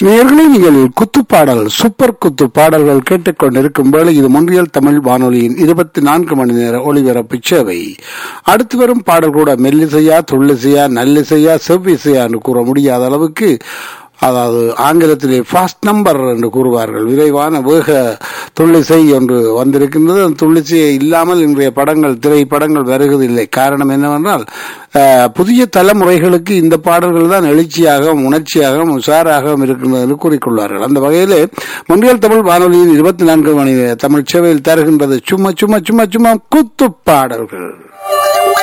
நேயர்களே நீங்கள் குத்துப்பாடல் சூப்பர் குத்து பாடல்கள் கேட்டுக்கொண்டிருக்கும் வேளை இது மொன்றியல் தமிழ் வானொலியின் இருபத்தி நான்கு மணி நேர ஒளிபரப்பு சேவை அடுத்து வரும் பாடல் கூட மெல்லிசையா துள்ளிசையா நல்லிசையா செவ்விசையான்னு கூற முடியாத அளவுக்கு அதாவது ஆங்கிலத்திலே ஃபாஸ்ட் நம்பர் என்று கூறுவார்கள் விரைவான வேக துள்ளிசை ஒன்று வந்திருக்கின்றது அந்த துள்ளிசையை இல்லாமல் இன்றைய படங்கள் திரைப்படங்கள் வருவதில்லை காரணம் என்னவென்றால் அஹ், புதிய தலைமுறைகளுக்கு இந்த பாடல்கள் தான் எழுச்சியாகவும் உணர்ச்சியாகவும் உஷாராகவும் இருக்கின்றது என்று கூறிக்கொள்வார்கள் அந்த வகையிலே முன்றியல் தமிழ் வானொலியின் இருபத்தி நான்கு மணி நேர தமிழ் சேவையில் தருகின்றது சும்மா சும்மா சும்மா சும்மா குத்து பாடல்கள்